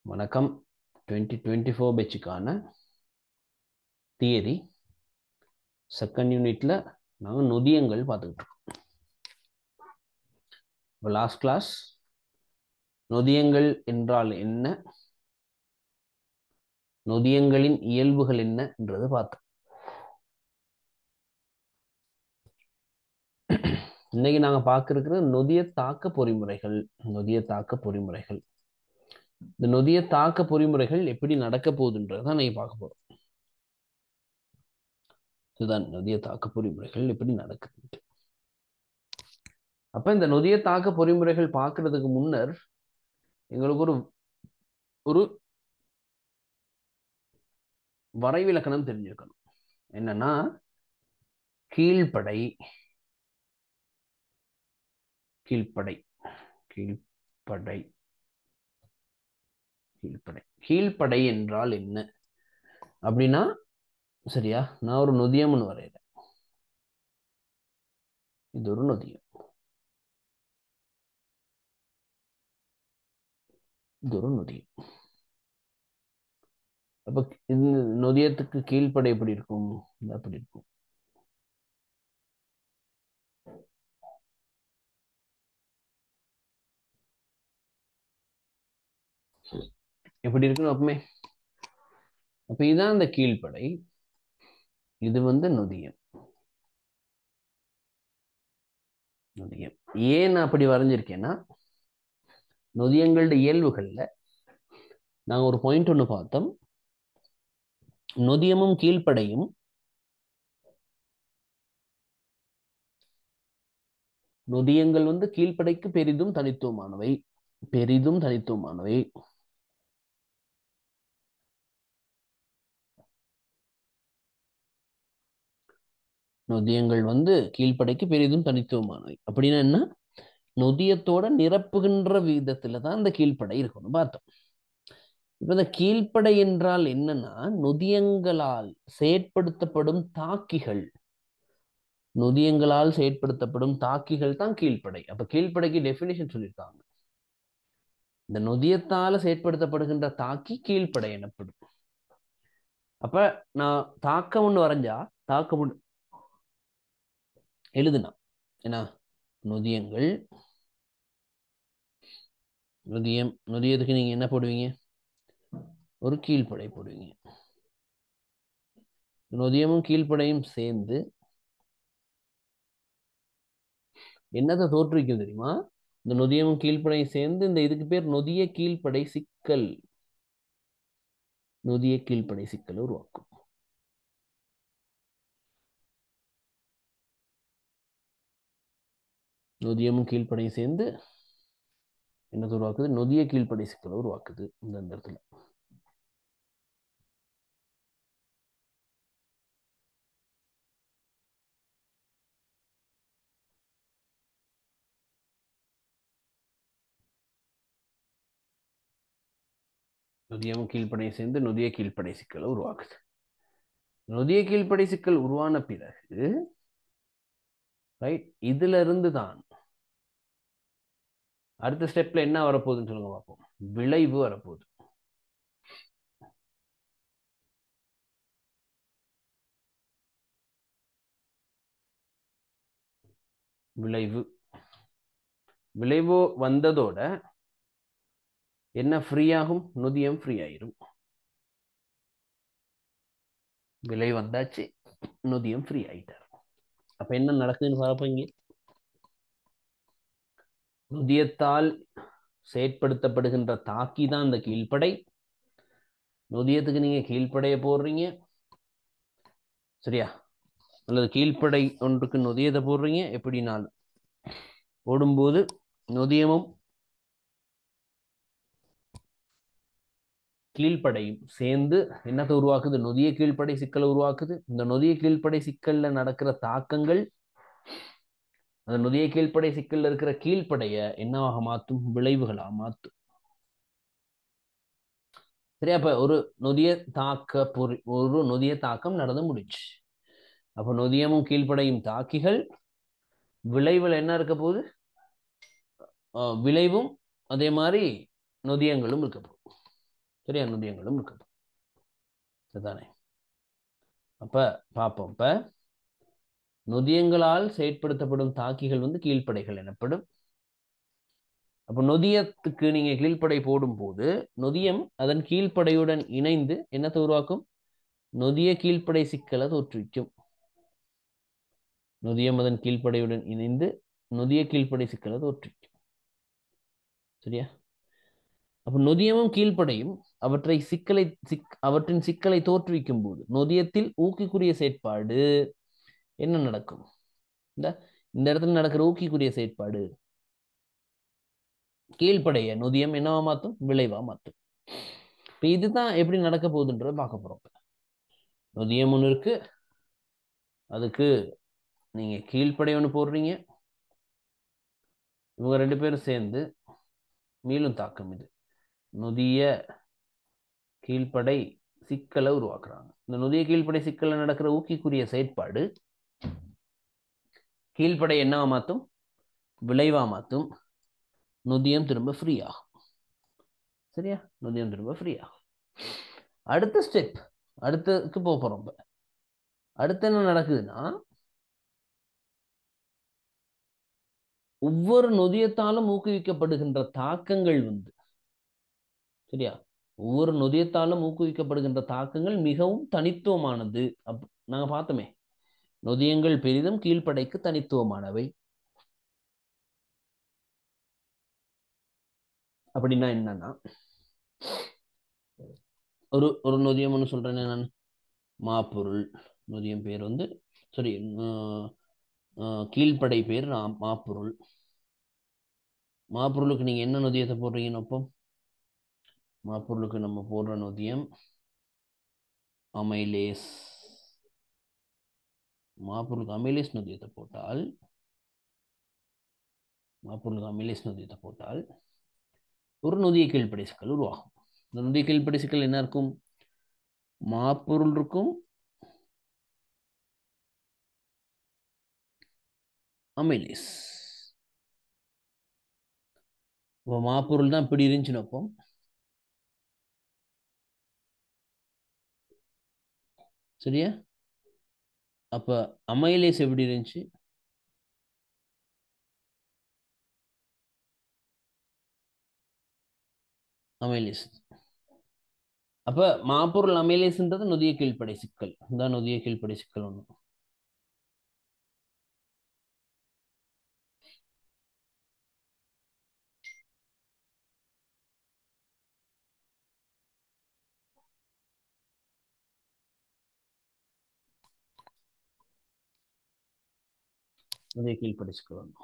வணக்கம் twenty twenty four பேட்சுக்கான theory second யூனிட்ல நாங்கள் நொதியங்கள் பார்த்துக்கிட்டு இருக்கோம் இப்போ லாஸ்ட் கிளாஸ் நொதியங்கள் என்றால் என்ன நொதியங்களின் இயல்புகள் என்னன்றது பார்த்தோம் இன்னைக்கு நாங்க பார்க்க இருக்கிறது நொதிய தாக்க பொறிமுறைகள் நொதிய தாக்க பொறிமுறைகள் இந்த நொதிய தாக்க பொறிமுறைகள் எப்படி நடக்க போகுதுன்றதான் நீங்க பார்க்க போறோம் இதுதான் நொதிய தாக்க பொறிமுறைகள் எப்படி நடக்குது அப்ப இந்த நொதிய தாக்க பொறிமுறைகள் பார்க்கறதுக்கு முன்னர் எங்களுக்கு ஒரு ஒரு வரைவிலக்கணம் தெரிஞ்சிருக்கணும் என்னன்னா கீழ்ப்படை கீழ்ப்படை கீழ்ப்படை கீழ்ப்படை கீழ்ப்படை என்றால் என்ன அப்படின்னா சரியா நான் ஒரு நொதியம்னு வரைகிறேன் இது ஒரு நொதியம் இது ஒரு நொதியம் அப்ப இந்த நொதியத்துக்கு கீழ்ப்படை எப்படி இருக்கும் அப்படி இருக்கும் எப்படி இருக்குன்னு அப்பமே அப்ப இதுதான் அந்த கீழ்ப்படை இது வந்து நொதியம் நொதியம் ஏன் நான் அப்படி வரைஞ்சிருக்கேன்னா நொதியங்களோட இயல்புகள்ல நாங்க ஒரு பாயிண்ட் ஒன்று பார்த்தோம் நொதியமும் கீழ்ப்படையும் நொதியங்கள் வந்து கீழ்ப்படைக்கு பெரிதும் தனித்துவமானவை பெரிதும் தனித்துவமானவை நொதியங்கள் வந்து கீழ்ப்படைக்கு பெரிதும் தனித்துவமானவை அப்படின்னா என்ன நொதியத்தோட நிரப்புகின்ற விதத்துல தான் இந்த கீழ்ப்படை இருக்கணும் பார்த்தோம் இப்ப இந்த கீழ்ப்படை என்றால் என்னன்னா நொதியங்களால் செயற்படுத்தப்படும் தாக்கிகள் நொதியங்களால் செயற்படுத்தப்படும் தாக்கிகள் தான் கீழ்ப்படை அப்ப கீழ்ப்படைக்கு டெபினிஷன் சொல்லியிருக்காங்க இந்த நொதியத்தால செயற்படுத்தப்படுகின்ற தாக்கி கீழ்ப்படை எனப்படும் அப்ப நான் தாக்கம் ஒண்ணு வரைஞ்சா தாக்கம் ஒண்ணு எழுதுனா என்ன நொதியங்கள் நொதியம் நொதியத்துக்கு நீங்க என்ன போடுவீங்க ஒரு கீழ்ப்படை போடுவீங்க நொதியமும் கீழ்ப்படையும் சேர்ந்து என்னத்தை தோற்றுவிக்கும் தெரியுமா இந்த நொதியமும் கீழ்ப்படையும் சேர்ந்து இந்த இதுக்கு பேர் நொதிய கீழ்ப்படை சிக்கல் நொதிய கீழ்ப்படை சிக்கலை உருவாக்கும் நொதியமும் கீழ்ப்படையும் சேர்ந்து என்னது உருவாக்குது நொதிய கீழ்ப்படை சிக்கலை உருவாக்குது இந்த இந்த இடத்துல நொதியமும் கீழ்ப்படை சேர்ந்து நொதிய கீழ்ப்படை சிக்கலை உருவாக்குது நொதிய கீழ்ப்படை சிக்கல் உருவான பிறகு ரைட் இதுல இருந்து தான் அடுத்த ஸ்டெப்ல என்ன வரப்போகுதுன்னு சொல்லுங்க பார்ப்போம் விளைவு வரப்போகுது விளைவு விளைவு வந்ததோட என்ன ஃப்ரீ ஆகும் நொதியம் ஃப்ரீ ஆயிரும் விலை வந்தாச்சு நொதியம் ஃப்ரீ ஆயிட்டார் அப்ப என்ன நடக்குதுன்னு பார்ப்போம் இங்கே நொதியத்தால் செயற்படுத்தப்படுகின்ற தாக்கி தான் இந்த கீழ்ப்படை நொதியத்துக்கு நீங்க கீழ்ப்படைய போடுறீங்க சரியா அல்லது கீழ்ப்படை ஒன்றுக்கு நொதியத்தை போடுறீங்க எப்படினாலும் போடும்போது நொதியமும் கீழ்ப்படையும் சேர்ந்து என்னத்தை உருவாக்குது நொதிய கீழ்ப்படை சிக்கலை உருவாக்குது இந்த நொதிய கீழ்ப்படை சிக்கல்ல நடக்கிற தாக்கங்கள் அந்த நொதிய கீழ்ப்படை சிக்கல்ல இருக்கிற கீழ்ப்படைய என்னவாக மாற்றும் விளைவுகளா மாற்றும் சரி அப்ப ஒரு நொதிய தாக்க பொறி ஒரு நொதிய தாக்கம் நடந்து முடிச்சு அப்ப நொதியமும் கீழ்ப்படையும் தாக்கிகள் விளைவுல என்ன இருக்க போகுது விளைவும் அதே மாதிரி நொதியங்களும் இருக்க போகுது சரியா நொதியங்களும் இருக்குது சரிதானே அப்ப பார்ப்போம் இப்ப நொதியங்களால் செயற்படுத்தப்படும் தாக்கிகள் வந்து கீழ்ப்படைகள் எனப்படும் அப்ப நொதியத்துக்கு நீங்க கீழ்ப்படை போடும்போது நொதியம் அதன் கீழ்ப்படையுடன் இணைந்து என்னத்தை உருவாக்கும் நொதிய கீழ்ப்படை சிக்கலை தோற்றுவிக்கும் நொதியம் அதன் கீழ்ப்படையுடன் இணைந்து நொதிய கீழ்ப்படை சிக்கலை தோற்றுவிக்கும் சரியா அப்ப நொதியமும் கீழ்ப்படையும் அவற்றை சிக்கலை சிக் அவற்றின் சிக்கலை தோற்றுவிக்கும் போது நொதியத்தில் ஊக்கிக்குரிய செயற்பாடு என்ன நடக்கும் இந்த இந்த இடத்துல நடக்கிற ஊக்கிக்குரிய செயற்பாடு கீழ்ப்படைய நொதியம் என்னவா மாத்தும் விளைவா மாத்தும் இப்ப இதுதான் எப்படி நடக்க போகுதுன்றத பார்க்க போறோம் நொதியம் ஒன்று இருக்கு அதுக்கு நீங்க கீழ்ப்படை ஒன்று போடுறீங்க இவங்க ரெண்டு பேரும் சேர்ந்து மீளும் தாக்கம் இது நொதிய கீழ்ப்படை சிக்கலை உருவாக்குறாங்க இந்த நொதிய கீழ்ப்படை சிக்கல்ல நடக்கிற ஊக்கிக்குரிய செயற்பாடு கீழ்ப்படை என்னவா மாத்தும் விளைவா மாத்தும் நொதியம் திரும்ப ஃப்ரீ ஆகும் சரியா நொதியம் திரும்ப ஃப்ரீ ஆகும் அடுத்த ஸ்டெப் அடுத்ததுக்கு போக போறோம் இப்ப அடுத்து என்ன நடக்குதுன்னா ஒவ்வொரு நொதியத்தாலும் ஊக்குவிக்கப்படுகின்ற தாக்கங்கள் வந்து சரியா ஒவ்வொரு நொதியத்தாலும் ஊக்குவிக்கப்படுகின்ற தாக்கங்கள் மிகவும் தனித்துவமானது அப் நாங்க பார்த்தோமே நொதியங்கள் பெரிதும் கீழ்ப்படைக்கு தனித்துவமானவை அப்படின்னா என்னன்னா ஒரு ஒரு நொதியம் ஒன்று சொல்றேன் நான் மாப்பொருள் நொதியம் பேர் வந்து சாரி கீழ்ப்படை பேர் நான் மாப்பொருள் மாப்பொருளுக்கு நீங்க என்ன நொதியத்தை போடுறீங்கன்னு அப்போ மாப்பொருளுக்கு நம்ம போடுற நொதியம் அமைலேஸ் மாப்பொருளுக்கு அமைலேஸ் நொதியத்தை போட்டால் மாப்பொருளுக்கு அமைலேஸ் நொதியத்தை போட்டால் ஒரு நொதிய கீழ்ப்படை சிக்கல் உருவாகும் இந்த நொதிய கீழ்ப்படை சிக்கல் என்ன இருக்கும் மாப்பொருள் இருக்கும் அமைலேஸ் இப்போ மாப்பொருள் தான் இப்படி இருந்துச்சுன்னு அப்போ சரியா அப்ப அமைலேஸ் எப்படி இருந்துச்சு அமைலேஸ் அப்ப மாப்பொருள் அமைலேஸ்ன்றது நொதிய கீழ்ப்படை சிக்கல் இந்த நொதிய கீழ்ப்படை சிக்கல் ஒண்ணு நொதிய கீழ்ப்படை சிக்கல் ஒண்ணு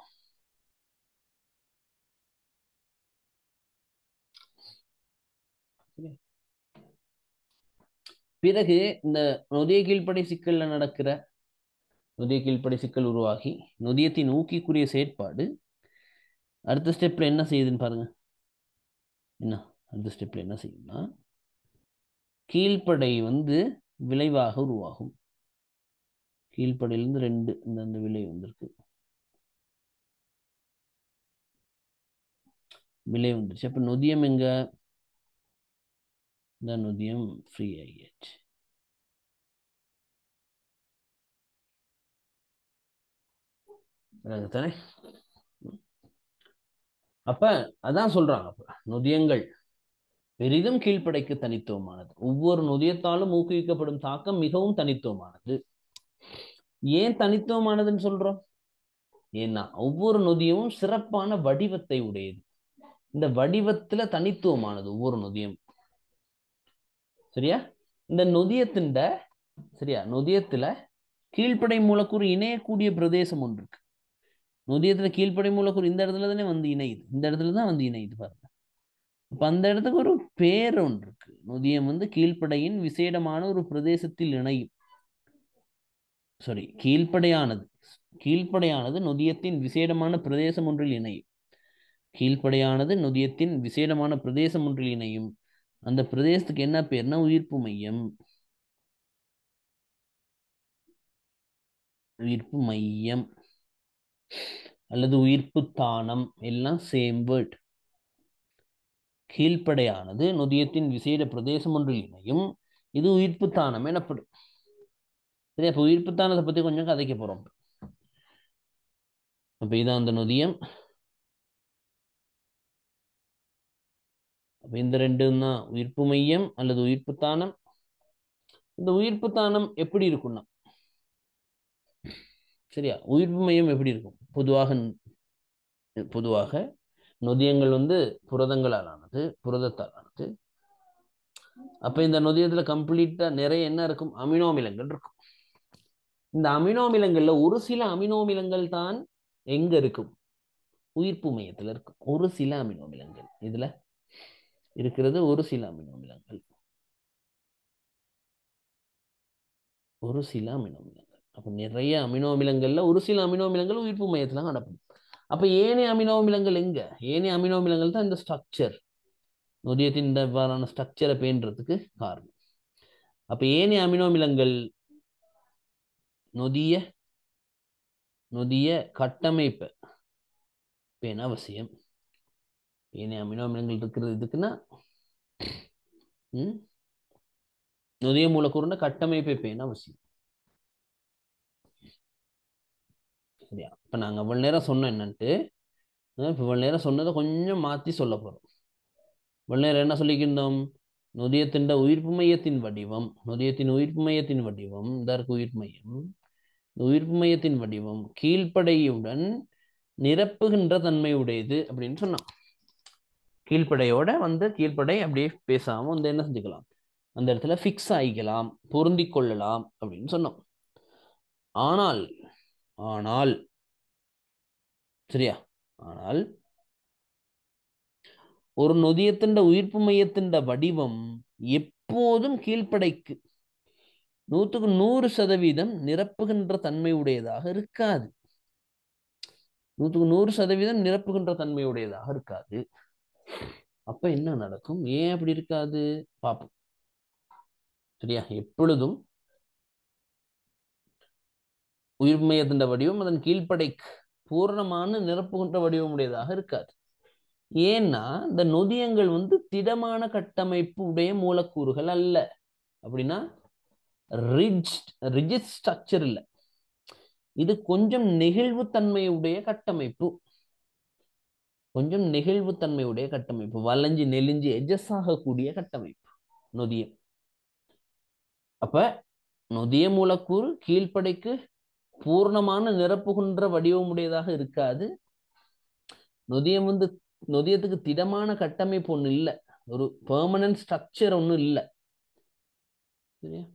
பிறகு இந்த நொதிய கீழ்ப்படை சிக்கல்ல நடக்கிற நொதிய கீழ்ப்படை சிக்கல் உருவாகி நொதியத்தின் ஊக்கிக்குரிய செயற்பாடு அடுத்த ஸ்டெப்ல என்ன செய்யுதுன்னு பாருங்க என்ன அடுத்த ஸ்டெப்ல என்ன செய்யும்னா கீழ்ப்படை வந்து விளைவாக உருவாகும் கீழ்ப்படையிலிருந்து ரெண்டு இந்த அந்த விலை வந்திருக்கு விலை வந்துருச்சு அப்ப நொதியம் எங்க இந்த நொதியம் ஃப்ரீ ஆகியாச்சு தானே அப்ப அதான் சொல்றாங்க அப்ப நொதியங்கள் பெரிதும் கீழ்ப்படைக்கு தனித்துவமானது ஒவ்வொரு நொதியத்தாலும் ஊக்குவிக்கப்படும் தாக்கம் மிகவும் தனித்துவமானது ஏன் தனித்துவமானதுன்னு சொல்றோம் ஏன்னா ஒவ்வொரு நொதியமும் சிறப்பான வடிவத்தை உடையது இந்த வடிவத்துல தனித்துவமானது ஒவ்வொரு நொதியம் சரியா இந்த நொதியத்தின் சரியா நொதியத்துல கீழ்ப்படை மூலக்கூறு இணையக்கூடிய பிரதேசம் ஒன்று இருக்கு நொதியத்துல கீழ்ப்படை மூலக்கூறு இந்த இடத்துல தானே வந்து இணையுது இந்த இடத்துல தான் வந்து இணையுது பாருங்க அப்ப அந்த இடத்துக்கு ஒரு பேர் ஒன்று இருக்கு நொதியம் வந்து கீழ்ப்படையின் விசேடமான ஒரு பிரதேசத்தில் இணையும் சாரி கீழ்ப்படையானது கீழ்ப்படையானது நொதியத்தின் விசேடமான பிரதேசம் ஒன்றில் இணையும் கீழ்ப்படையானது நொதியத்தின் விசேடமான பிரதேசம் ஒன்றில் இணையும் அந்த பிரதேசத்துக்கு என்ன பேர்னா உயிர்ப்பு மையம் உயிர்ப்பு மையம் அல்லது உயிர்ப்பு தானம் எல்லாம் சேம் வேர்ட் கீழ்ப்படையானது நொதியத்தின் விசேட பிரதேசம் ஒன்றில் இணையும் இது உயிர்ப்புத்தானம் எனப்படும் சரி அப்போ உயிர்ப்புத்தானத்தை பத்தி கொஞ்சம் கதைக்க போறோம் அப்ப இதான் அந்த நொதியம் அப்ப இந்த ரெண்டும் தான் உயிர்ப்பு மையம் அல்லது உயிர்ப்புத்தானம் இந்த உயிர்ப்புத்தானம் எப்படி இருக்கும்னா சரியா உயிர்ப்பு மையம் எப்படி இருக்கும் பொதுவாக பொதுவாக நொதியங்கள் வந்து புரதங்களால் ஆனது புரதத்தால் ஆனது அப்ப இந்த நொதியத்துல கம்ப்ளீட்டா நிறைய என்ன இருக்கும் அமினோ அமிலங்கள் இருக்கும் இந்த அமினோ அமிலங்கள்ல ஒரு சில அமினோ அமிலங்கள் தான் எங்க இருக்கும் உயிர்ப்பு மையத்துல இருக்கும் ஒரு சில அமினோ அமிலங்கள் இதுல இருக்கிறது ஒரு சில அமினோ அமிலங்கள் ஒரு சில அமினோ அமிலங்கள் அப்ப நிறைய அமினோ அமிலங்கள்ல ஒரு சில அமினோ அமிலங்கள் உயிர்ப்பு மையத்துல காணப்படும் அப்ப ஏனைய அமினோ அமிலங்கள் எங்க ஏனைய அமினோ அமிலங்கள் தான் இந்த ஸ்ட்ரக்சர் நொதியத்தின் இந்த இவ்வாறான ஸ்ட்ரக்சரை பேன்றதுக்கு காரணம் அப்ப ஏனைய அமினோ அமிலங்கள் நொதிய நொதிய கட்டமைப்பை பேண அவசியம் ஏனைய அமினோ அமிலங்கள் இருக்கிறது இதுக்குன்னா ம் நொதிய மூலக்கூறுன கட்டமைப்பை பேண அவசியம் சரியா இப்ப நாங்க இவ்வளவு நேரம் சொன்னோம் என்னன்ட்டு இப்ப இவ்வளவு நேரம் சொன்னதை கொஞ்சம் மாத்தி சொல்ல போறோம் இவ்வளவு நேரம் என்ன சொல்லிக்கிருந்தோம் நொதியத்தின் உயிர்ப்பு மையத்தின் வடிவம் நொதியத்தின் உயிர்ப்பு மையத்தின் வடிவம் இதற்கு உயிர்ப்பு மையம் இந்த உயிர்ப்பு மையத்தின் வடிவம் கீழ்ப்படையுடன் நிரப்புகின்ற தன்மை உடையது அப்படின்னு சொன்னோம் கீழ்ப்படையோட வந்து கீழ்ப்படை அப்படியே பேசாம வந்து என்ன செஞ்சுக்கலாம் அந்த இடத்துல ஃபிக்ஸ் ஆகிக்கலாம் பொருந்தி கொள்ளலாம் அப்படின்னு சொன்னோம் ஆனால் ஆனால் சரியா ஆனால் ஒரு நொதியத்தின் உயிர்ப்பு மையத்தின் வடிவம் எப்போதும் கீழ்ப்படைக்கு நூற்றுக்கு நூறு சதவீதம் நிரப்புகின்ற தன்மை உடையதாக இருக்காது நூற்றுக்கு நூறு சதவீதம் நிரப்புகின்ற தன்மை உடையதாக இருக்காது அப்ப என்ன நடக்கும் ஏன் அப்படி இருக்காது பார்ப்போம் சரியா எப்பொழுதும் உயிர் மையத்தின் வடிவம் அதன் கீழ்ப்படைக்கு பூர்ணமான நிரப்புகின்ற வடிவம் உடையதாக இருக்காது ஏன்னா இந்த நொதியங்கள் வந்து திடமான கட்டமைப்பு உடைய மூலக்கூறுகள் அல்ல அப்படின்னா ரிஜ் ரிஜிட் ஸ்ட்ரக்சர் இல்லை இது கொஞ்சம் நெகிழ்வுத்தன்மையுடைய கட்டமைப்பு கொஞ்சம் நெகிழ்வுத்தன்மையுடைய கட்டமைப்பு வளைஞ்சு நெலிஞ்சு எஜஸ் ஆகக்கூடிய கட்டமைப்பு நொதியம் அப்ப நொதிய மூலக்கூறு கீழ்ப்படைக்கு பூர்ணமான நிரப்புகின்ற வடிவமுடையதாக இருக்காது நொதியம் வந்து நொதியத்துக்கு திடமான கட்டமைப்பு ஒண்ணு இல்லை ஒரு பெர்மனன்ட் ஸ்ட்ரக்சர் ஒன்றும் இல்லை சரியா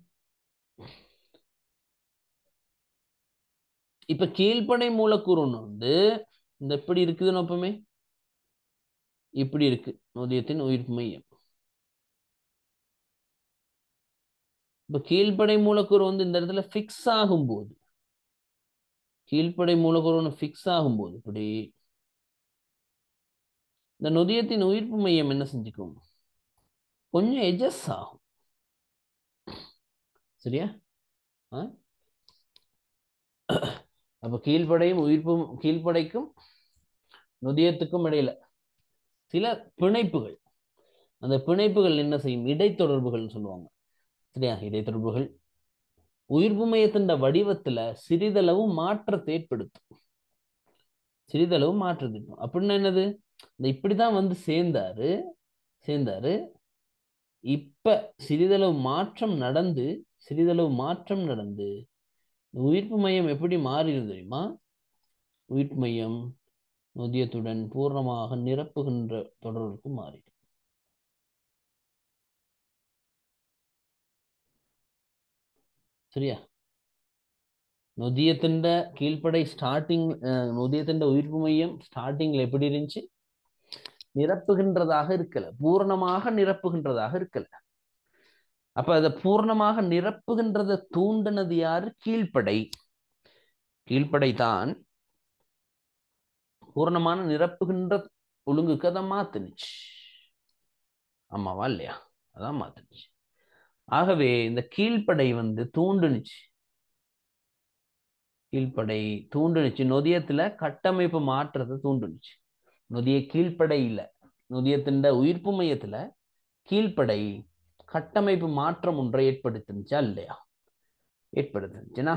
இப்ப கீழ்ப்படை மூலக்கூறு ஒண்ணு வந்து இந்த எப்படி இருக்குதுன்னு எப்பவுமே இப்படி இருக்கு நொதியத்தின் உயிர்ப்பு மையம் இப்ப கீழ்ப்படை மூலக்கூறு வந்து இந்த இடத்துல ஃபிக்ஸ் ஆகும்போது கீழ்ப்படை மூலக்கூறு ஒன்று ஃபிக்ஸ் ஆகும்போது இப்படி இந்த நொதியத்தின் உயிர்ப்பு மையம் என்ன செஞ்சுக்கும் கொஞ்சம் எஜஸ் ஆகும் சரியா அப்ப கீழ்ப்படையும் உயிர்ப்பும் கீழ்ப்படைக்கும் நொதியத்துக்கும் இடையில சில பிணைப்புகள் அந்த பிணைப்புகள் என்ன செய்யும் இடைத்தொடர்புகள் சொல்லுவாங்க சரியா இடைத்தொடர்புகள் உயிர்ப்பு மையத்தின் வடிவத்துல சிறிதளவு மாற்றத்தை ஏற்படுத்தும் சிறிதளவு மாற்றத்தை அப்படின்னா என்னது இந்த இப்படிதான் வந்து சேர்ந்தாரு சேர்ந்தாரு இப்ப சிறிதளவு மாற்றம் நடந்து சிறிதளவு மாற்றம் நடந்து உயிர்ப்பு மையம் எப்படி மாறிடும் தெரியுமா உயிர்ப்பு மையம் நொதியத்துடன் பூர்ணமாக நிரப்புகின்ற தொடர்புக்கு மாறிடும் சரியா நொதியத்தின் கீழ்ப்படை ஸ்டார்டிங் நொதியத்தின் உயிர்ப்பு மையம் ஸ்டார்டிங்ல எப்படி இருந்துச்சு நிரப்புகின்றதாக இருக்கல பூர்ணமாக நிரப்புகின்றதாக இருக்கல அப்ப அதை பூர்ணமாக நிரப்புகின்றத தூண்டினது யாரு கீழ்ப்படை கீழ்ப்படை தான் பூர்ணமான நிரப்புகின்ற ஒழுங்குக்கு அதை மாத்துனுச்சு ஆமாவா இல்லையா அதான் மாத்துனுச்சு ஆகவே இந்த கீழ்ப்படை வந்து தூண்டுனுச்சு கீழ்ப்படை தூண்டுனுச்சு நொதியத்துல கட்டமைப்பு மாற்றத்தை தூண்டுனுச்சு நொதிய கீழ்ப்படை இல்ல நொதியத்தின் உயிர்ப்பு மையத்துல கீழ்ப்படை கட்டமைப்பு மாற்றம் ஒன்றை ஏற்படுத்துச்சா இல்லையா ஏற்படுத்துச்சுன்னா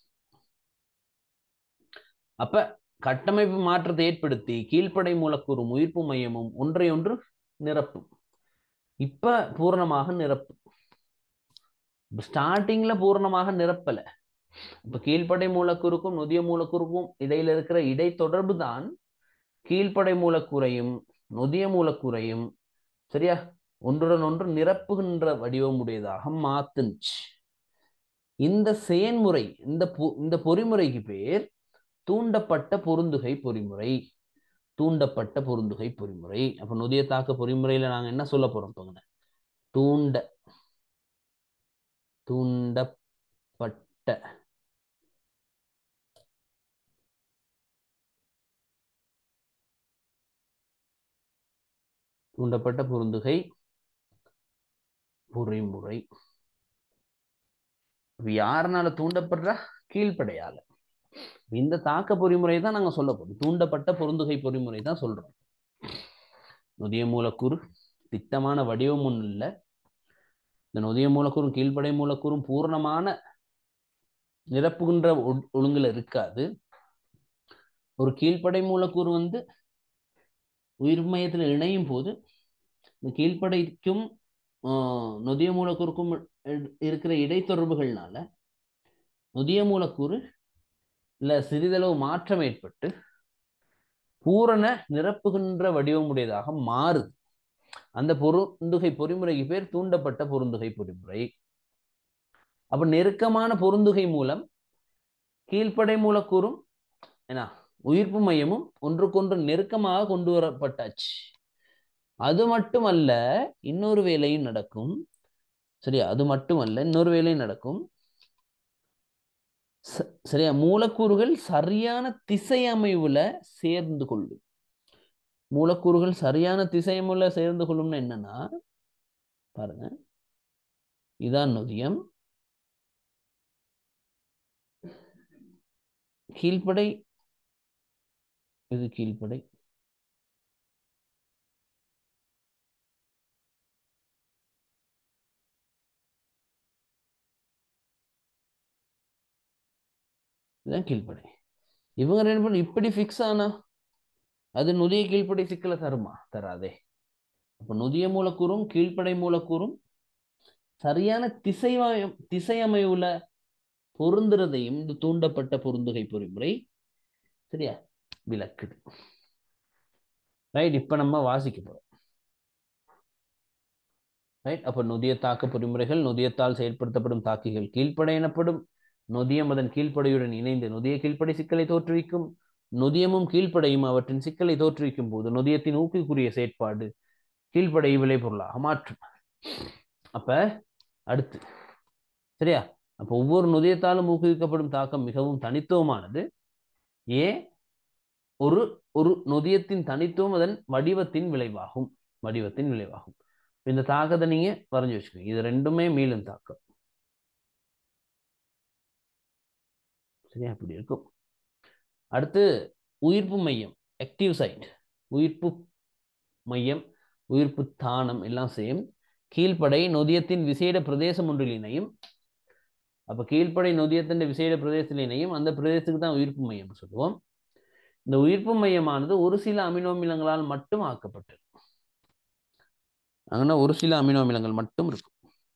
அப்ப கட்டமைப்பு மாற்றத்தை ஏற்படுத்தி கீழ்ப்படை மூலக்கூறும் உயிர்ப்பு மையமும் ஒன்றை ஒன்று நிரப்பும் இப்ப பூரணமாக நிரப்பும் ஸ்டார்டிங்ல பூரணமாக நிரப்பல இப்ப கீழ்ப்படை மூலக்கூறுக்கும் நொதிய மூலக்கூறுக்கும் இடையில இருக்கிற இடைத்தொடர்பு தான் கீழ்ப்படை மூலக்கூறையும் நொதிய மூலக்கூறையும் சரியா ஒன்றுடன் ஒன்று நிரப்புகின்ற வடிவமுடையதாக மாத்துச்சு இந்த செயன்முறை இந்த இந்த பொறிமுறைக்கு பேர் தூண்டப்பட்ட பொருந்துகை பொறிமுறை தூண்டப்பட்ட பொருந்துகை பொறிமுறை அப்ப நொதிய தாக்க பொறிமுறையில நாங்க என்ன சொல்ல போறோம் போங்க தூண்ட தூண்டப்பட்ட தூண்டப்பட்ட பொருந்துகை பொறிமுறை யாருனால தூண்டப்படுற கீழ்ப்படையால இந்த தாக்க பொறிமுறை தான் நாங்க சொல்ல போறோம் தூண்டப்பட்ட பொருந்துகை பொறிமுறை தான் சொல்றோம் நொதிய மூலக்கூறு திட்டமான வடிவம் ஒன்றும் இல்லை இந்த நொதிய மூலக்கூறும் கீழ்ப்படை மூலக்கூறும் பூர்ணமான நிரப்புகின்ற ஒழுங்குல இருக்காது ஒரு கீழ்ப்படை மூலக்கூறு வந்து உயிர் மையத்தில் இணையும் போது இந்த கீழ்ப்படைக்கும் நொதிய மூலக்கூறுக்கும் இருக்கிற இடைத்தொடர்புகள்னால நொதிய மூலக்கூறு இல்ல சிறிதளவு மாற்றம் ஏற்பட்டு பூரண நிரப்புகின்ற வடிவமுடையதாக மாறுது அந்த பொருந்துகை பொறிமுறைக்கு பேர் தூண்டப்பட்ட பொருந்துகை பொறிமுறை அப்ப நெருக்கமான பொருந்துகை மூலம் கீழ்ப்படை மூலக்கூறும் என்ன உயிர்ப்பு மையமும் ஒன்றுக்கொன்று நெருக்கமாக கொண்டு வரப்பட்டாச்சு அது மட்டுமல்ல இன்னொரு வேலையும் நடக்கும் சரியா அது மட்டுமல்ல இன்னொரு வேலையும் நடக்கும் சரியா மூலக்கூறுகள் சரியான திசை அமைவுல சேர்ந்து கொள்ளும் மூலக்கூறுகள் சரியான திசை அமைவுல சேர்ந்து கொள்ளும்னு என்னன்னா பாருங்க இதான் நொதியம் கீழ்ப்படை இது கீழ்ப்படை இதுதான் கீழ்ப்படை இவங்க ரெண்டு பேரும் இப்படி ஃபிக்ஸ் ஆனா அது நொதிய கீழ்ப்படை சிக்கலை தருமா தராதே அப்ப நொதிய மூலக்கூறும் கீழ்ப்படை மூலக்கூறும் சரியான திசை திசை அமைவுல பொருந்துறதையும் இந்த தூண்டப்பட்ட பொருந்துகை பொறிமுறை சரியா விளக்குது ரைட் இப்ப நம்ம வாசிக்க போறோம் ரைட் அப்ப நொதிய தாக்க பொறிமுறைகள் நொதியத்தால் செயல்படுத்தப்படும் தாக்கிகள் கீழ்ப்படை எனப்படும் நொதியம் அதன் கீழ்ப்படையுடன் இணைந்து நொதிய கீழ்ப்படை சிக்கலை தோற்றுவிக்கும் நொதியமும் கீழ்ப்படையும் அவற்றின் சிக்கலை தோற்றுவிக்கும் போது நொதியத்தின் ஊக்குக்குரிய செயற்பாடு கீழ்ப்படை விளைபொருளாக மாற்றும் அப்ப அடுத்து சரியா அப்ப ஒவ்வொரு நொதியத்தாலும் ஊக்குவிக்கப்படும் தாக்கம் மிகவும் தனித்துவமானது ஏன் ஒரு ஒரு நொதியத்தின் தனித்துவம் அதன் வடிவத்தின் விளைவாகும் வடிவத்தின் விளைவாகும் இந்த தாக்கத்தை நீங்க வரைஞ்சு வச்சுக்கோங்க இது ரெண்டுமே மீளும் தாக்கம் சரியா அப்படி இருக்கும் அடுத்து உயிர்ப்பு மையம் ஆக்டிவ் சைட் உயிர்ப்பு மையம் உயிர்ப்பு தானம் எல்லாம் சேம் கீழ்ப்படை நொதியத்தின் விசேட பிரதேசம் ஒன்றில் இணையும் அப்ப கீழ்ப்படை நொதியத்தின் விசேட பிரதேசத்தில் இணையும் அந்த பிரதேசத்துக்கு தான் உயிர்ப்பு மையம் சொல்லுவோம் இந்த உயிர்ப்பு மையமானது ஒரு சில அமினோ அமிலங்களால் மட்டும் ஆக்கப்பட்டது அங்கன்னா ஒரு சில அமினோ அமிலங்கள் மட்டும் இருக்கும்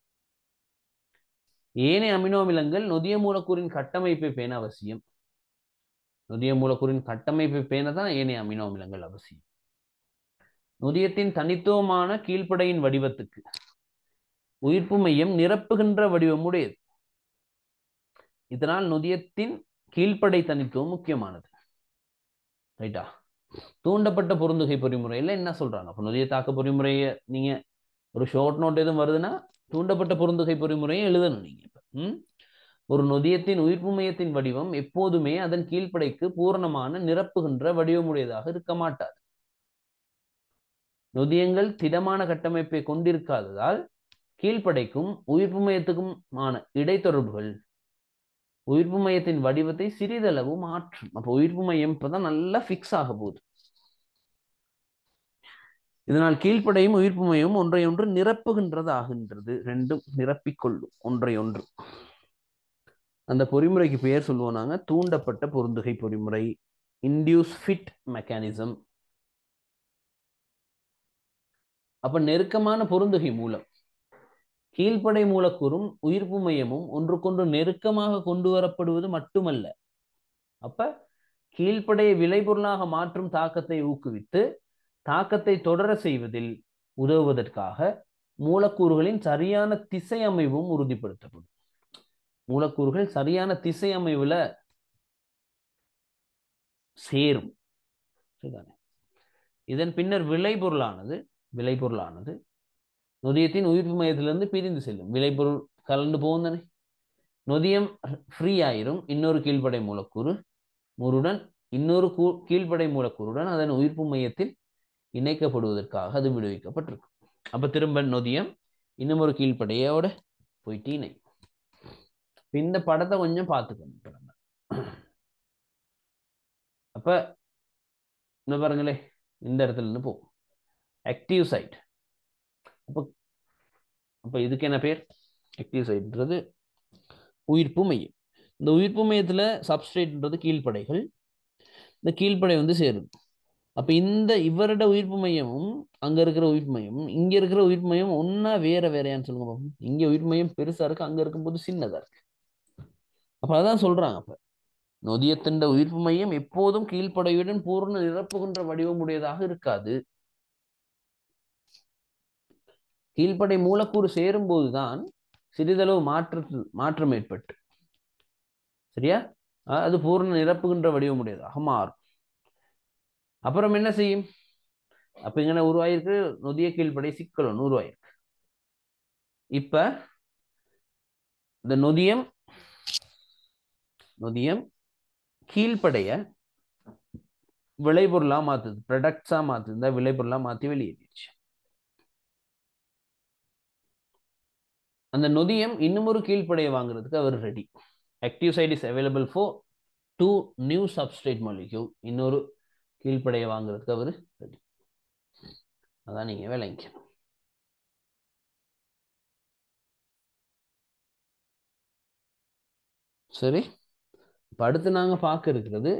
ஏனைய அமினோ அமிலங்கள் நொதிய மூலக்கூறின் கட்டமைப்பை பேண அவசியம் நொதிய மூலக்கூறின் கட்டமைப்பை பேண தான் ஏனைய அமினோ அமிலங்கள் அவசியம் நொதியத்தின் தனித்துவமான கீழ்ப்படையின் வடிவத்துக்கு உயிர்ப்பு மையம் நிரப்புகின்ற வடிவம் உடையது இதனால் நொதியத்தின் கீழ்ப்படை தனித்துவம் முக்கியமானது ரைட்டா தூண்டப்பட்ட பொருந்துகை பொறிமுறையில என்ன சொல்றாங்க அப்போ நொதிய தாக்க பொறிமுறைய நீங்க ஒரு ஷார்ட் நோட் எதுவும் வருதுன்னா தூண்டப்பட்ட பொருந்துகை பொறிமுறையை எழுதணும் நீங்க இப்ப ம் ஒரு நொதியத்தின் உயிர்ப்பு மையத்தின் வடிவம் எப்போதுமே அதன் கீழ்ப்படைக்கு பூரணமான நிரப்புகின்ற வடிவமுடையதாக இருக்க மாட்டாது நொதியங்கள் திடமான கட்டமைப்பை கொண்டிருக்காததால் கீழ்ப்படைக்கும் உயிர்ப்பு மையத்துக்குமான இடைத்தொடர்புகள் உயிர்ப்பு மையத்தின் வடிவத்தை சிறிதளவு மாற்றும் அப்போ உயிர்ப்பு மையம் இப்பதான் நல்லா ஃபிக்ஸ் ஆக போகுது இதனால் கீழ்ப்படையும் உயிர்ப்புமையும் ஒன்றை ஒன்று நிரப்புகின்றது ஆகின்றது ரெண்டும் நிரப்பிக்கொள்ளும் ஒன்றை ஒன்று அந்த பொறிமுறைக்கு பெயர் சொல்லுவோம் நாங்க தூண்டப்பட்ட பொருந்துகை பொறிமுறை இன்டியூஸ் ஃபிட் மெக்கானிசம் அப்ப நெருக்கமான பொருந்துகை மூலம் கீழ்ப்படை மூலக்கூறும் உயிர்ப்பு மையமும் ஒன்றுக்கொன்று நெருக்கமாக கொண்டு வரப்படுவது மட்டுமல்ல அப்ப கீழ்ப்படைய விளைபொருளாக மாற்றும் தாக்கத்தை ஊக்குவித்து தாக்கத்தை தொடர செய்வதில் உதவுவதற்காக மூலக்கூறுகளின் சரியான திசை அமைவும் உறுதிப்படுத்தப்படும் மூலக்கூறுகள் சரியான திசை அமைவுல சேரும் சரிதானே இதன் பின்னர் விளைபொருளானது விளைபொருளானது நொதியத்தின் உயிர்ப்பு மையத்திலிருந்து பிரிந்து செல்லும் விளைபொருள் கலந்து போகும் தானே நொதியம் ஃப்ரீ ஆயிரும் இன்னொரு கீழ்ப்படை மூலக்கூறு முருடன் இன்னொரு கூ கீழ்ப்படை மூலக்கூறுடன் அதன் உயிர்ப்பு மையத்தில் இணைக்கப்படுவதற்காக அது விடுவிக்கப்பட்டிருக்கும் அப்ப திரும்ப நொதியம் இன்னும் ஒரு கீழ்ப்படையோட போயிட்டு இணை இந்த படத்தை கொஞ்சம் பார்த்துக்கணும் அப்ப இந்த பாருங்களே இந்த இடத்துல இருந்து போ ஆக்டிவ் சைட் அப்போ அப்போ இதுக்கு என்ன பேர் ஆக்டிவ் சைட்ன்றது உயிர்ப்பு மையம் இந்த உயிர்ப்பு மையத்தில் சப்ஸ்ட்ரேட்ன்றது கீழ்ப்படைகள் இந்த கீழ்ப்படை வந்து சேரும் அப்போ இந்த இவரோட உயிர்ப்பு மையமும் அங்கே இருக்கிற உயிர்ப்பு மையமும் இங்கே இருக்கிற உயிர்ப்பு மையம் ஒன்றா வேற வேறையான்னு சொல்லுங்க பார்ப்போம் இங்கே உயிர்ப்பு மையம் பெருசாக இருக்கு அங்கே இருக்கும்போது சின்னதாக இருக்கு அப்போ அதான் சொல்கிறாங்க அப்போ நொதியத்தின் உயிர்ப்பு மையம் எப்போதும் கீழ்ப்படையுடன் பூர்ண நிரப்புகின்ற வடிவமுடையதாக இருக்காது கீழ்ப்படை மூலக்கூறு சேரும் போதுதான் சிறிதளவு மாற்றத்து மாற்றம் ஏற்பட்டு சரியா அது பூர்ண நிரப்புகின்ற வடிவமுடையதாக மாறும் அப்புறம் என்ன செய்யும் அப்ப இங்கே உருவாயிருக்கு நொதிய கீழ்ப்படை சிக்கல் ஒன்று உருவாயிருக்கு இப்ப இந்த நொதியம் நொதியம் கீழ்ப்படைய விளைபொருளா மாத்துது ப்ரொடக்ட்ஸா மாத்துது இந்த விளைபொருளா மாத்தி வெளியேறிடுச்சு அந்த நொதியம் இன்னும் ஒரு கீழ்ப்படையை வாங்குறதுக்கு அவர் ready active site is available for to new substrate molecule இன்னொரு கீழ்ப்படையை வாங்குறதுக்கு அவர் ரெடி அதான் நீங்க விளங்கிக்கணும் சரி இப்ப அடுத்து நாங்க பார்க்க இருக்கிறது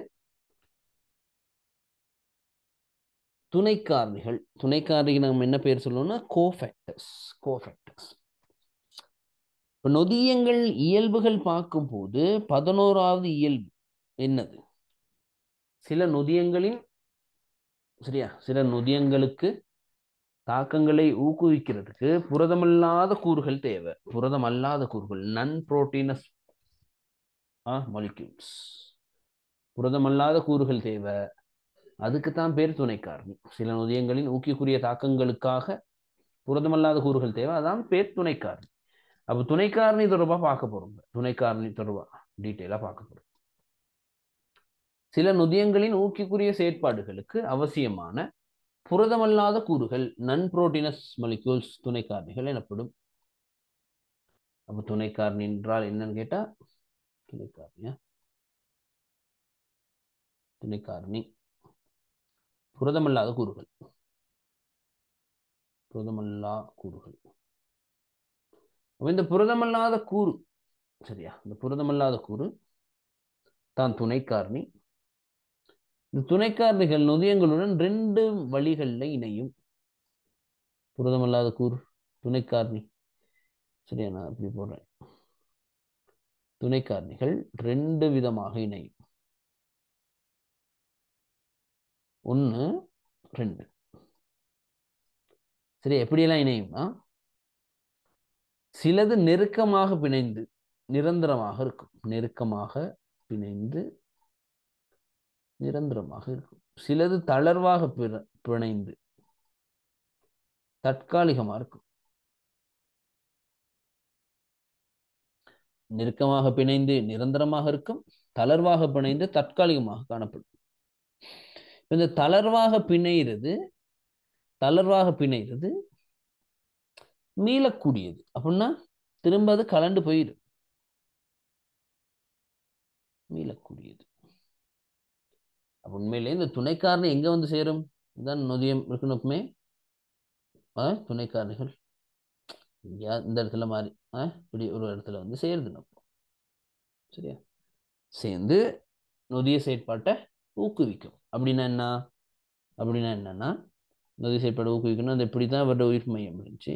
துணைக்காரணிகள் துணைக்காரணிக்கு நம்ம என்ன பேர் சொல்லணும்னா கோஃபேக்டர்ஸ் கோஃபேக்டர்ஸ் இப்போ நொதியங்கள் இயல்புகள் பார்க்கும்போது பதினோராவது இயல்பு என்னது சில நொதியங்களின் சரியா சில நொதியங்களுக்கு தாக்கங்களை ஊக்குவிக்கிறதுக்கு புரதமல்லாத கூறுகள் தேவை புரதம் அல்லாத கூறுகள் நன் புரோட்டீனஸ் மாலிக்யூல்ஸ் புரதமல்லாத கூறுகள் தேவை அதுக்கு தான் பேர் துணைக்காரணி சில நொதியங்களின் ஊக்கிக்குரிய தாக்கங்களுக்காக புரதமல்லாத கூறுகள் தேவை அதான் பேர் துணைக்காரணி அப்போ துணைக்காரணி தொடர்பாக பார்க்க போறோம் துணைக்காரணி தொடர்பாக டீட்டெயிலாக பார்க்க போறோம் சில நொதியங்களின் ஊக்கிக்குரிய செயற்பாடுகளுக்கு அவசியமான புரதமல்லாத கூறுகள் நன் புரோட்டீனஸ் மலிக்யூல்ஸ் துணைக்காரணிகள் எனப்படும் அப்போ துணைக்காரணி என்றால் என்னன்னு கேட்டா துணைக்காரணியா துணைக்காரணி புரதமல்லாத கூறுகள் புரதமல்லா கூறுகள் இந்த புரதமல்லாத கூறு சரியா இந்த புரதமல்லாத கூறு தான் துணைக்காரணி இந்த துணைக்காரணிகள் நொதியங்களுடன் ரெண்டு வழிகளில் இணையும் புரதமல்லாத கூறு துணைக்காரணி சரியா நான் இப்படி போடுறேன் துணைக்காரணிகள் ரெண்டு விதமாக இணையும் ஒன்று ரெண்டு சரி எப்படியெல்லாம் இணையும்னா சிலது நெருக்கமாக பிணைந்து நிரந்தரமாக இருக்கும் நெருக்கமாக பிணைந்து நிரந்தரமாக இருக்கும் சிலது தளர்வாக பிணைந்து தற்காலிகமா இருக்கும் நெருக்கமாக பிணைந்து நிரந்தரமாக இருக்கும் தளர்வாக பிணைந்து தற்காலிகமாக காணப்படும் இந்த தளர்வாக பிணைகிறது தளர்வாக பிணைகிறது மீளக்கூடியது அப்படின்னா திரும்ப அது கலண்டு போயிடும் மீளக்கூடியது உண்மையிலே இந்த துணைக்காரணம் எங்க வந்து சேரும் இதுதான் நொதியம் இருக்கணுமே ஆ, துணை காரணிகள் இங்கேயா இந்த இடத்துல மாதிரி ஆ, இப்படி ஒரு இடத்துல வந்து சேருது நம்ம சரியா சேர்ந்து நொதிய செயற்பாட்டை ஊக்குவிக்கும் அப்படின்னா என்ன அப்படின்னா என்னன்னா நொதி செயற்பாடு ஊக்குவிக்கணும் அது இப்படி தான் அவரோட உயிர் மையம் இருந்துச்சு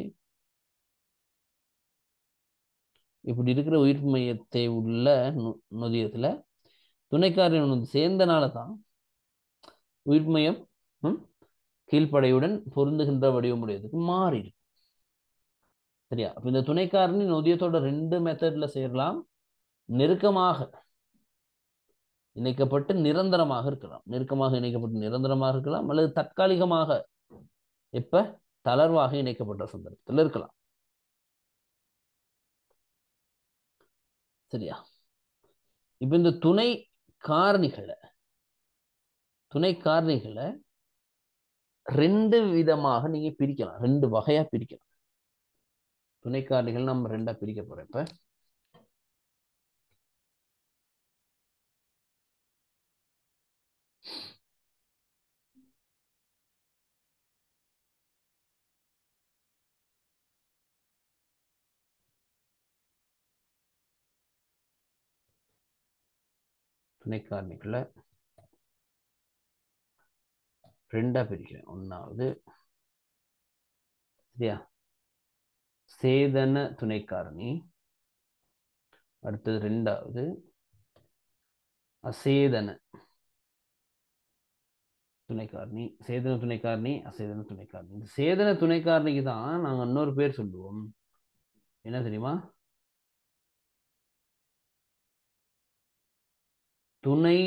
இப்படி இருக்கிற உயிர் மையத்தை உள்ள நொ- நொதியத்துல துணைக்காரன் வந்து சேர்ந்தனால தான் உயிர் மையம் ம், கீழ்ப்படையுடன் பொருந்துகின்ற வடிவமுடையதுக்கு மாறி இருக்கு சரியா அப்ப இந்த துணைக்காரணி நொதியத்தோட ரெண்டு மெத்தட்ல சேரலாம் நெருக்கமாக இணைக்கப்பட்டு நிரந்தரமாக இருக்கலாம் நெருக்கமாக இணைக்கப்பட்டு நிரந்தரமாக இருக்கலாம் அல்லது தற்காலிகமாக எப்ப தளர்வாக இணைக்கப்பட்ட சந்தர்ப்பத்தில் இருக்கலாம் சரியா இப்ப இந்த துணை காரணிகளை துணை காரணிகளை ரெண்டு விதமாக நீங்க பிரிக்கலாம் ரெண்டு வகையா பிரிக்கலாம் துணை காரணிகள் நம்ம ரெண்டா பிரிக்க போறோம் இப்ப துணை காரணிகளை ரெண்டா பிரிக்கிறேன் ஒன்னாவது சரியா சேதன துணை காரணி அடுத்தது ரெண்டாவது அசேதன துணை காரணி சேதன துணை காரணி அசேதன துணை காரணி இந்த சேதன துணை காரணிக்கு தான் நாங்க இன்னொரு பேர் சொல்லுவோம் என்ன தெரியுமா துணை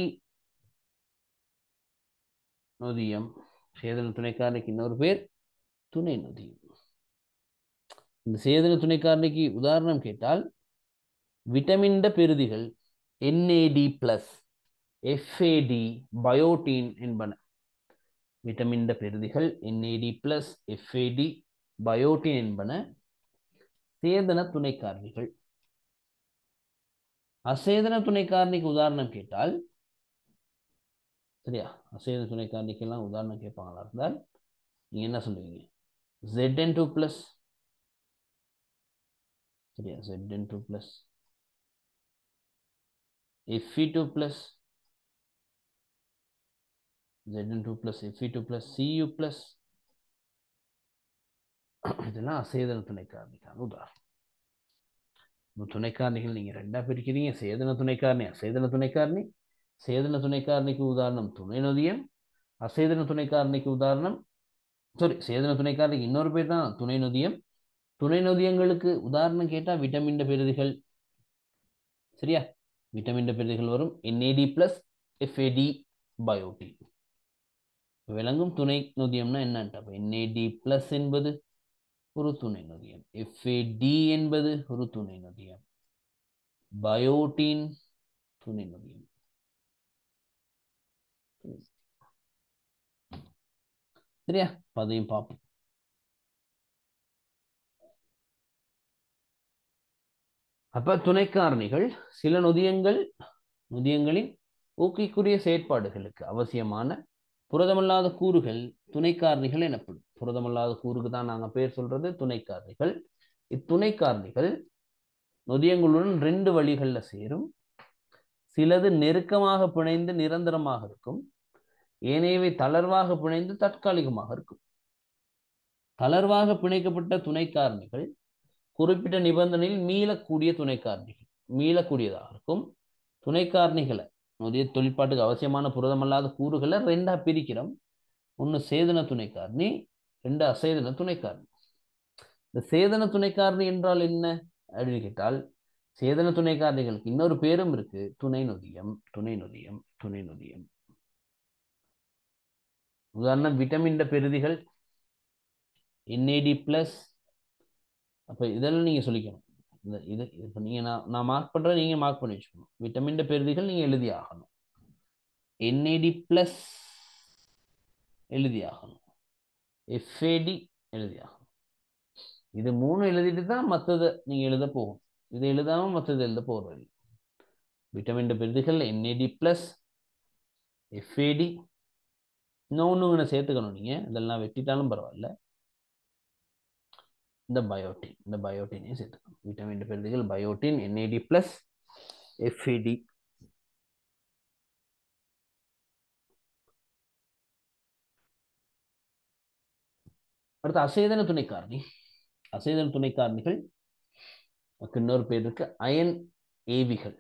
நொதியம் சேதன துணை காரணிக்கு இன்னொரு பேர் துணை நொதியம் இந்த சேதன துணை காரணிக்கு உதாரணம் கேட்டால் விட்டமின் பெருதிகள் என்ஏடி பிளஸ் எஃப்ஏடி பயோட்டீன் என்பன விட்டமின் பெருதிகள் என்ஏடி பிளஸ் எஃப்ஏடி பயோட்டின் என்பன சேதன துணை காரணிகள் அசேதன துணை காரணிக்கு உதாரணம் கேட்டால் சரியா அசேதன துணை காரணிக்கெல்லாம் உதாரணம் கேட்பாங்களா இருந்தால் நீங்க என்ன சொல்லுவீங்க ZN2 டூ பிளஸ் சரியா ZN2 two plus FE two plus ZN2 two plus FE two plus CU plus இதெல்லாம் அசேதன துணை காரணிக்கான உதாரணம் இந்த துணை காரணிகள் நீங்க ரெண்டா பிரிக்கிறீங்க சேதன துணை காரணி அசேதன துணை காரணி சேதன துணை காரணிக்கு உதாரணம் துணை நொதியம் அசேதன துணை காரணிக்கு உதாரணம் சாரி சேதன துணை காரணிக்கு இன்னொரு பேர் தான் துணை நொதியம் துணை நொதியங்களுக்கு உதாரணம் கேட்டா விட்டமின் பெருதிகள் சரியா விட்டமின் பெருதிகள் வரும் என்ஏடி பிளஸ் எஃப்ஏடி பயோட்டி விளங்கும் துணை நொதியம்னா என்னன்ட்டு அப்ப என்ஏடி பிளஸ் என்பது ஒரு துணை நொதியம் எஃப்ஏடி என்பது ஒரு துணை நொதியம் பயோட்டின் துணை நொதியம் சரியா அப்ப அதையும் பார்ப்போம் அப்ப துணை காரணிகள் சில நொதியங்கள் நொதியங்களின் ஊக்கிக்குரிய செயற்பாடுகளுக்கு அவசியமான புரதமல்லாத கூறுகள் துணை காரணிகள் எனப்படும் புரதமல்லாத கூறுக்கு தான் நாங்க பேர் சொல்றது துணை காரணிகள் இத்துணை காரணிகள் நொதியங்களுடன் ரெண்டு வழிகள்ல சேரும் சிலது நெருக்கமாக பிணைந்து நிரந்தரமாக இருக்கும் ஏனையவை தளர்வாக பிணைந்து தற்காலிகமாக இருக்கும் தளர்வாக பிணைக்கப்பட்ட துணை காரணிகள் குறிப்பிட்ட நிபந்தனையில் மீளக்கூடிய துணை காரணிகள் மீளக்கூடியதாக இருக்கும் துணை காரணிகளை நொதிய தொழிற்பாட்டுக்கு அவசியமான புரதமல்லாத கூறுகளை ரெண்டா பிரிக்கிறோம் ஒன்று சேதன துணை காரணி ரெண்டு அசேதன துணை காரணி இந்த சேதன துணை காரணி என்றால் என்ன அப்படின்னு கேட்டால் சேதன துணை காரணிகளுக்கு இன்னொரு பேரும் இருக்கு துணை நொதியம் துணை நொதியம் துணை நொதியம் உதாரணம் விட்டமின் பெருதிகள் என்ஏடி பிளஸ் அப்ப இதெல்லாம் நீங்க சொல்லிக்கணும் இந்த இது இப்போ நீங்க நான் நான் மார்க் பண்றேன் நீங்க மார்க் பண்ணி வச்சுக்கணும் விட்டமின் பெருதிகள் நீங்க எழுதி ஆகணும் என்ஏடி பிளஸ் எழுதி ஆகணும் எஃப்ஏடி எழுதி ஆகணும் இது மூணு எழுதிட்டு தான் மற்றதை நீங்க எழுத போகும் இது எழுதாம மற்றது எழுத போறது விட்டமின் பெருதிகள் என்ஏடி பிளஸ் எஃப்ஏடி இன்னொன்று சேர்த்துக்கணும் நீங்க இதெல்லாம் வெட்டிட்டாலும் பரவாயில்ல இந்த பயோட்டின் இந்த பயோட்டினையும் சேர்த்துக்கணும் விட்டமின் பெருதிகள் பயோட்டின் என்ஏடி பிளஸ் எஃப்ஏடி அடுத்து அசேதன துணை காரணி அசேதன துணை காரணிகள் அதுக்கு இன்னொரு பேர் இருக்கு அயன் ஏவிகள்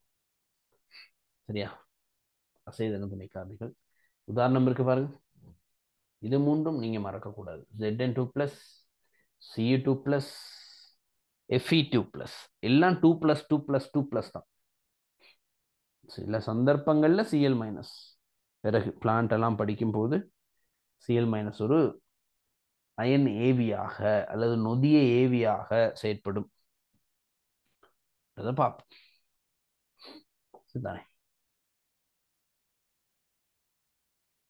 சரியா அசேதன துணை காரணிகள் உதாரணம் இருக்கு பாருங்க இது மூன்றும் நீங்க மறக்கக்கூடாது ZN two plus CE two plus FE two plus எல்லாம் two plus two plus two plus தான் சில சந்தர்ப்பங்கள்ல சிஎல் மைனஸ் பிறகு பிளான்ட் எல்லாம் படிக்கும்போது சிஎல் மைனஸ் ஒரு அயன் ஏவியாக அல்லது நொதிய ஏவியாக செயற்படும் அதை பார்ப்போம் சரிதானே